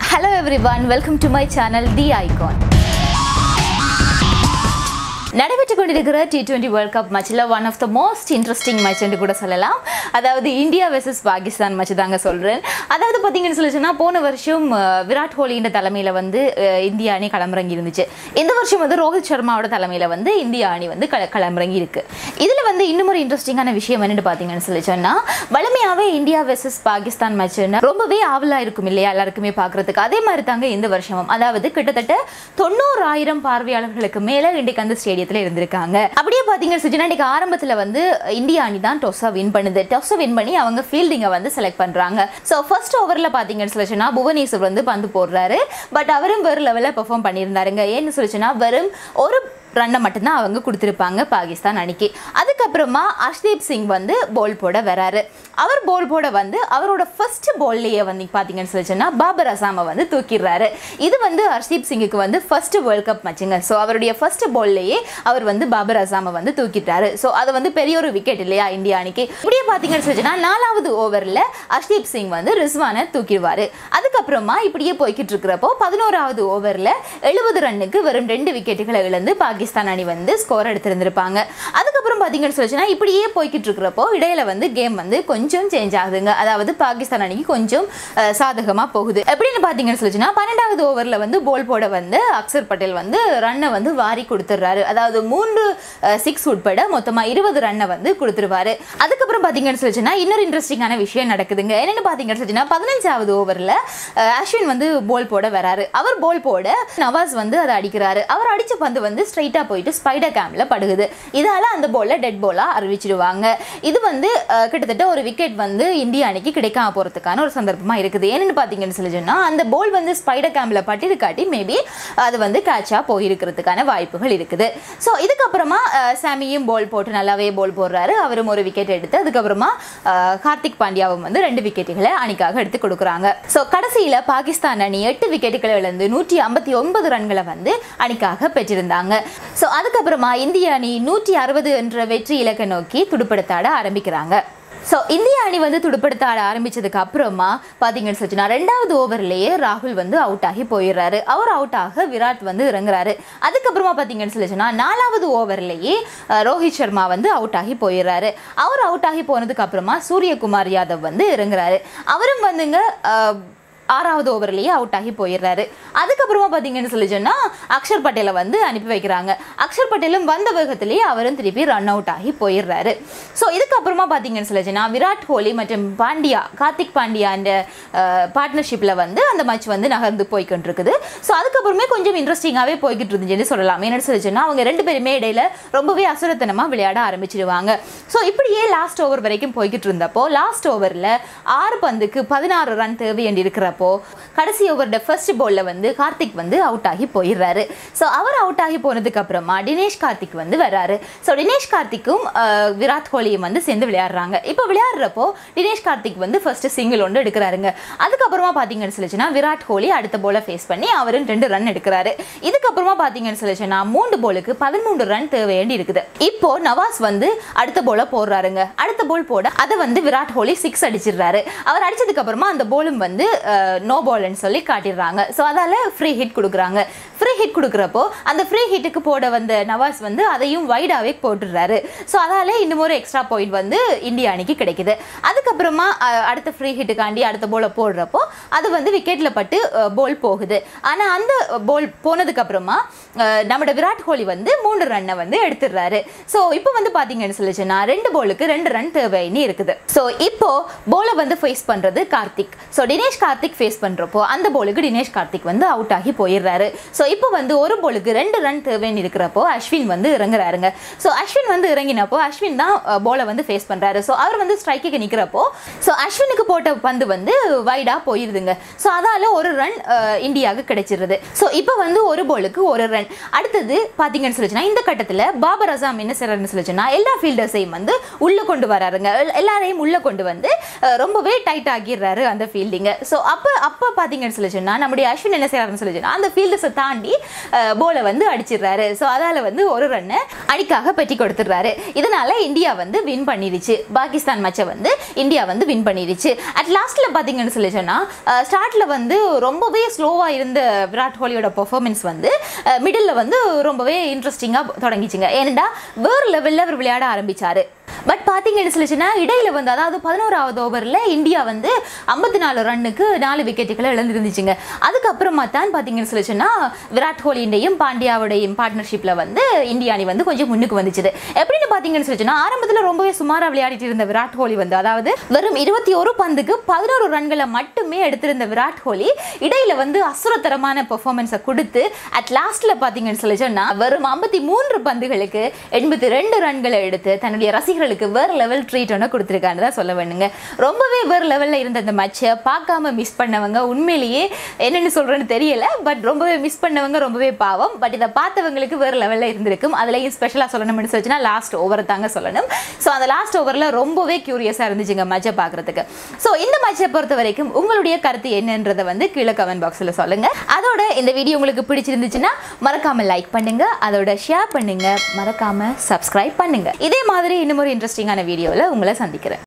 Hello everyone, welcome to my channel The Icon. நடைபெற்று கொண்டிருக்கிற T twenty world cup மேட்ச்சில் one of the most interesting match என்று கூட சொல்லலாம் அதாவது இந்தியா வெர்சஸ் பாகிஸ்தான் மேட்ச் தாங்க சொல்கிறேன் அதாவது பார்த்தீங்கன்னு சொல்லி சொன்னால் போன வருஷம் அஹ், விராட் கோலின்ற தலைமையில் வந்து அஹ், இந்திய அணி களமிறங்கி இருந்துச்சு இந்த வருஷம் வந்து ரோஹித் சர்மாவோட தலைமையில் வந்து இந்திய அணி வந்து கள களமிறங்கி இருக்கு இதில் வந்து இன்னும் ஒரு இன்ட்ரெஸ்டிங்கான விஷயம் என்னன்னு பார்த்தீங்கன்னு சொல்லி சொன்னால் வலிமையாகவே இந்தியா வெர்சஸ் பாகிஸ்தான் மேட்ச்னா ரொம்பவே ஆவலாக இருக்கும் இல்லையா எல்லாருக்குமே பார்க்குறதுக்கு அதே மாதிரி தாங்க இந்த வருஷமும் அதாவது கிட்டத்தட்ட தொண்ணூறாயிரம் பார்வையாளர்களுக்கு மேலே இன்றைக்கு அந்த ஸ்டேடியத்தில் இருந்திருக்காங்க அப்படியே பார்த்தீங்கன்னு சொல்லி இன்னைக்கு ஆரம்பத்தில் வந்து இந்தியா அணி தான் டொஸ்ஸை வின் பண்ணுது டொஸ்ஸை வின் பண்ணி அவங்க ஃபீல்டிங்கை வந்து செலக்ட் பண்ணுறாங்க ஸோ ஃபர்ஸ்ட் ஓவரில் பார்த்தீங்கன்னு சொல்லி சொன்னா புவனேஸ்வர் வந்து பந்து போடுறாரு பட் அவரும் வேறு லெவலில் பெர்ஃபார்ம் பண்ணியிருந்தாருங்க ஏன்னு சொல்லிச்சுன்னா வெறும் ஒரு ரன்னை மட்டும்தான் அவங்க கொடுத்துருப்பாங்க பாகிஸ்தான் அணிக்கு அதுக்கப்புறமா அர்ஷ்தீப் சிங் வந்து போல் போட வராரு அவர் போல் போட வந்து அவரோட ஃபர்ஸ்ட் பால்லையே வந்து பார்த்தீங்கன்னு சொல்லி சொன்னா பாபர் அசாமை வந்து தூக்கிடுறாரு இது வந்து ஹர்ஷ்தீப் சிங்குக்கு வந்து ஃபர்ஸ்ட் வேர்ல்ட் கப் மேட்சுங்க ஸோ அவருடைய ஃபர்ஸ்ட் பால்லையே அவர் வந்து பாபர் அசாமை வந்து தூக்கிட்டாரு ஸோ அது வந்து பெரிய ஒரு விக்கெட் இல்லையா இந்தியா அணிக்கு இப்படியே பார்த்தீங்கன்னு சொல்லிச்சுன்னா நாலாவது ஓவரில் ஹர்ஷ்தீப் சிங் வந்து ரிஸ்வானை தூக்கிடுவாரு அதுக்கப்புறமா இப்படியே போய்கிட்டு இருக்கிறப்போ பதினோராவது ஓவரில் எழுபது ரன்னுக்கு வெறும் ரெண்டு விக்கெட்டுகளை இழந்து பாகிஸ்தான் அணி வந்து ஸ்கோர் எடுத்திருந்திருப்பாங்க அதுக்கப்புறம் பார்த்தீங்கன்னு சொல்லிச்சுன்னா இப்படியே போய்கிட்டு இருக்கிறப்போ இடையில வந்து கேம் வந்து கொஞ்சம் சேஞ்ச் ஆகுதுங்க அதாவது பாகிஸ்தான் அணிக்கு கொஞ்சம் அஹ், சாதகமா போகுது எப்படின்னு பார்த்தீங்கன்னு சொல்லிச்சுன்னா பன்னெண்டாவது ஓவரில் வந்து போல் போட வந்து அக்சர் பட்டேல் வந்து ரன்னை வந்து வாரி கொடுத்துட்றாரு அதாவது மூன்று சிக்ஸ் உட்பட மொத்தமாக இருபது ரன்னை வந்து கொடுத்துருவாரு அதுக்கப்புறம் பார்த்தீங்கன்னு சொல்லிச்சுன்னா இன்னொரு இன்ட்ரெஸ்டிங்கான விஷயம் நடக்குதுங்க என்னென்னு பார்த்தீங்கன்னு சொல்லிச்சுன்னா பதினஞ்சாவது ஓவரில் அஸ்வின் வந்து போல் போட வராரு அவர் போல் போட நவாஸ் வந்து அதை அடிக்கிறாரு அவர் அடிச்ச பந்து வந்து ஸ்ட்ரைட்டாக போயிட்டு ஸ்பைடர் கேம்ல படுகுது இதால அந்த போல டெட் போலா அறிவிச்சிடுவாங்க இது வந்து அஹ், கிட்டத்தட்ட ஒரு விக்கெட் வந்து இந்திய அணிக்கு கிடைக்காம போறதுக்கான ஒரு சந்தர்ப்பமா இருக்குது ஏன்னு பார்த்தீங்கன்னு சொல்லி சொன்னா அந்த போல் வந்து ஸ்பைடர் கேம்ல பட்டிருக்காட்டி மேபி அது வந்து கேட்சா போயிருக்கிறதுக்கான வாய்ப்புகள் இருக்குது ஸோ இதுக்கப்புறமா அஹ், சாமியும் போல் போட்டு நல்லாவே போல் போடுறாரு அவரும் ஒரு விக்கெட் எடுத்து அதுக்கப்புறமா அஹ், கார்த்திக் பாண்டியாவும் வந்து ரெண்டு விக்கெட்டுகளை அணிக்காக எடுத்து கொடுக்குறாங்க ஸோ கடைசியில் பாகிஸ்தான் அணி எட்டு விக்கெட்டுகளை இழந்து நூற்றி ஐம்பத்தி ஒன்பது ரன்களை வந்து அணிக்காக பெற்றிருந்தாங்க ஸோ அதுக்கப்புறமா இந்திய அணி நூற்றி அறுபது என்ற வெற்றி இலக்கை நோக்கி துடுப்படுத்தாட ஆரம்பிக்கிறாங்க ஸோ இந்திய அணி வந்து துடுப்படுத்த ஆட ஆரம்பிச்சதுக்கு அப்புறமா பார்த்தீங்கன்னு சொல்லிச்சுன்னா ரெண்டாவது ஓவர்லேயே ராகுல் வந்து அவுட் ஆகி போயிடுறாரு அவர் அவுட் ஆக விராட் வந்து இறங்குறாரு அதுக்கப்புறமா பார்த்தீங்கன்னு சொல்லிச்சுன்னா நாலாவது ஓவர்லேயே அஹ், ரோஹித் சர்மா வந்து அவுட் ஆகி போயிடுறாரு அவர் அவுட் ஆகி போனதுக்கு அப்புறமா சூரியகுமார் யாதவ் வந்து இறங்குறாரு அவரும் வந்துங்க அஹ், ஆறாவது ஓவர்லேயே அவுட் ஆகி போயிடுறாரு அதுக்கப்புறமா பார்த்தீங்கன்னு சொல்லி சொன்னால் அக்ஷர் பட்டேலை வந்து அனுப்பி வைக்கிறாங்க அக்ஷர் பட்டேலும் வந்த வேகத்திலேயே அவரும் திருப்பி ரன் அவுட் ஆகி போயிடுறாரு ஸோ இதுக்கப்புறமா பார்த்தீங்கன்னு சொல்லி சொன்னால் விராட் கோலி மற்றும் பாண்டியா கார்த்திக் பாண்டியா அந்த பார்ட்னர்ஷிப்பில் வந்து அந்த மேட்ச் வந்து நகர்ந்து போய்கிட்டு இருக்குது ஸோ அதுக்கப்புறமே கொஞ்சம் இன்ட்ரெஸ்டிங்காகவே போய்கிட்டு இருந்துச்சுன்னு சொல்லலாம் என்னன்னு சொல்லி சொன்னால் அவங்க ரெண்டு பேருமே இடையில ரொம்பவே அசுரத்தனமாக விளையாட ஆரம்பிச்சிடுவாங்க ஸோ இப்படியே லாஸ்ட் ஓவர் வரைக்கும் போய்கிட்டு இருந்தப்போ லாஸ்ட் ஓவரில் ஆறு பந்துக்கு பதினாறு ரன் தேவை என்று இருக்கிறப்போ கடைசி ஓவரோட ஃபர்ஸ்ட் பால்ல வந்து கார்த்திக் வந்து அவுட் ஆகி போயிடுறாரு ஸோ அவர் அவுட் ஆகி போனதுக்கு அப்புறமா தினேஷ் கார்த்திக் வந்து வராரு ஸோ தினேஷ் கார்த்திக்கும் அஹ், விராட் கோலியும் வந்து சேர்ந்து விளையாடுறாங்க இப்போ விளையாடுறப்போ தினேஷ் கார்த்திக் வந்து ஃபர்ஸ்ட் சிங்கிள் ஒன்று எடுக்கிறாருங்க அதுக்கப்புறமா பார்த்தீங்கன்னு சொல்லிச்சுன்னா விராட் கோலி அடுத்த போல ஃபேஸ் பண்ணி அவரும் ரெண்டு ரன் எடுக்கிறாரு இதுக்கப்புறமா பார்த்தீங்கன்னு சொல்லிச்சுன்னா மூன்று போலுக்கு பதிமூன்று ரன் தேவையாண்டி இருக்குது இப்போ நவாஸ் வந்து அடுத்த போல போடுறாருங்க அடுத்த போல் போட அதை வந்து விராட் கோலி சிக்ஸ் அடிச்சிடுறாரு அவர் அடிச்சதுக்கு அப்புறமா அந்த போலும் வந்து நோ பால்னு சொல்லி காட்டிடுறாங்க ஸோ அதால ஃப்ரீ ஹிட் கொடுக்குறாங்க ஃப்ரீ ஹிட் கொடுக்குறப்போ அந்த ஃப்ரீ ஹிட்டுக்கு போட வந்த நவாஸ் வந்து அதையும் வைடாவே போட்டுடுறாரு ஸோ அதால இன்னும் ஒரு எக்ஸ்ட்ரா பாயிண்ட் வந்து இந்திய அணிக்கு கிடைக்குது அதுக்கப்புறமா அஹ், அடுத்த ஃப்ரீ ஹிட்டுக்காண்டி அடுத்த போல போடுறப்போ அது வந்து விக்கெட்டில் பட்டு போல் போகுது ஆனால் அந்த போல் போனதுக்கு அப்புறமா அஹ், நம்மளோட விராட் கோலி வந்து மூணு ரன்னை வந்து எடுத்துடுறாரு ஸோ இப்போ வந்து பார்த்தீங்கன்னு சொல்லிச்சுன்னா ரெண்டு போலுக்கு ரெண்டு ரன் தேவைன்னு இருக்குது ஸோ இப்போ போலை வந்து ஃபேஸ் பண்ணுறது கார்த்திக் ஸோ தினேஷ் கார்த்திக் ஃபேஸ் பண்ணுறப்போ அந்த போலுக்கு தினேஷ் கார்த்திக் வந்து அவுட் ஆகி போயிடுறாரு ஸோ இப்போ வந்து ஒரு போலுக்கு ரெண்டு ரன் தேவைன்னு இருக்கிறப்போ அஸ்வின் வந்து இறங்குறாருங்க ஸோ அஸ்வின் வந்து இறங்கினப்போ அஸ்வின் தான் போலை வந்து ஃபேஸ் பண்ணுறாரு ஸோ அவர் வந்து ஸ்ட்ரைக்குக்கு நிற்கிறப்போ ஸோ அஸ்வினுக்கு போட்ட பந்து வந்து வைடாக போயிருதுங்க ஸோ அதால் ஒரு ரன் இந்தியாவுக்கு கிடைச்சிருது ஸோ இப்போ வந்து ஒரு போலுக்கு ஒரு ரன் அடுத்தது பார்த்தீங்கன்னு சொல்லிச்சுன்னா இந்த கட்டத்தில் பாபர் அசாம் என்ன செய்யறாருன்னு சொல்லிச்சுன்னா எல்லா ஃபீல்டர்ஸையும் வந்து உள்ளே கொண்டு வராருங்க எல்- எல்லாரையும் உள்ளே கொண்டு வந்து அஹ், ரொம்பவே டைட் ஆகிடுறாரு அந்த ஃபீல்டிங்கை ஸோ அப்போ அப்போ பார்த்தீங்கன்னு சொல்லி சொன்னா நம்முடைய அஸ்வின் என்ன செய்யறாருன்னு சொல்லி சொன்னா அந்த ஃபீல்டர்ஸை தாண்டி கோலி போலை வந்து அடிச்சிடுறாரு ஸோ அதால வந்து ஒரு ரன்னை அணிக்காக பெட்டி கொடுத்துடுறாரு இதனால இந்தியா வந்து வின் பண்ணிடுச்சு பாகிஸ்தான் மேட்சை வந்து இந்தியா வந்து வின் பண்ணிடுச்சு அட் லாஸ்ட்ல பார்த்தீங்கன்னு சொல்லி சொன்னால் ஸ்டார்ட்ல வந்து ரொம்பவே ஸ்லோவாக இருந்த விராட் கோலியோட பெர்ஃபார்மன்ஸ் வந்து மிடில் வந்து ரொம்பவே இன்ட்ரெஸ்டிங்காக தொடங்கிச்சுங்க ஏனெண்டா வேறு லெவலில் அவர் விளையாட ஆரம்பிச்சாரு பட் பார்த்தீங்கன்னு சொல்லிச்சுன்னா இடையில வந்து அதாவது பதினோராவது ஓவரில் இந்தியா வந்து ஐம்பத்தி நாலு ரன்னுக்கு நாலு விக்கெட்டுகளை இழந்திருந்துச்சுங்க அதுக்கப்புறமா தான் பார்த்தீங்கன்னு சொல்லிச்சுன்னா விராட் கோலியுடையும் பாண்டியாவுடையும் பார்ட்னர்ஷிப்பில் வந்து இந்தியா அணி வந்து கொஞ்சம் முன்னுக்கு வந்துச்சுது எப்படின்னு பார்த்தீங்கன்னு சொல்லிச்சுன்னா ஆரம்பத்தில் ரொம்பவே சுமாராக விளையாடிட்டு இருந்த விராட் கோலி வந்து அதாவது வெறும் இருபத்தி ஒரு பந்துக்கு பதினோரு ரன்களை மட்டுமே எடுத்திருந்த விராட் கோலி இடையில வந்து அசுரத்தரமான பெர்ஃபார்மன்ஸை கொடுத்து அட் லாஸ்ட்ல பார்த்தீங்கன்னு சொல்லி சொன்னா வெறும் ஐம்பத்தி மூன்று பந்துகளுக்கு எண்பத்தி ரெண்டு ரன்களை எடுத்து தன்னுடைய ரசிகர்களுக்கு வேறு லெவல் ட்ரீட் ஒன்று கொடுத்துருக்கான்னு தான் சொல்ல வேணுங்க ரொம்பவே வேறு லெவலில் இருந்த அந்த மேட்சை பார்க்காம மிஸ் பண்ணவங்க உண்மையிலேயே என்னென்னு சொல்கிறேன்னு தெரியல பட் ரொம்பவே மிஸ் பண்ணவங்க ரொம்பவே பாவம் பட் இதை பார்த்தவங்களுக்கு வேறு லெவலில் இருந்திருக்கும் அதுலேயும் ஸ்பெஷலாக சொல்லணும்னு சொல்லிச்சுன்னா லாஸ்ட் ஓவர் தாங்க சொல்லணும் ஸோ அந்த லாஸ்ட் ஓவரில் ரொம்பவே க்யூரியஸாக இருந்துச்சுங்க மேட்சை பார்க்குறதுக்கு ஸோ இந்த மேட்சை பொறுத்த வரைக்கும் உங்களுடைய கருத்து என்னன்றதை வந்து கீழே கமெண்ட் பாக்ஸில் சொல்லுங்கள் அதோட இந்த வீடியோ உங்களுக்கு பிடிச்சிருந்துச்சுன்னா மறக்காம லைக் பண்ணுங்க அதோட ஷேர் பண்ணுங்க மறக்காம சப்ஸ்கிரைப் பண்ணுங்க இதே மாதிரி இன்னும் ஒரு இன்ட்ரெஸ்டிங்கான வீடியோவில் உங்களை சந்திக்கிறேன்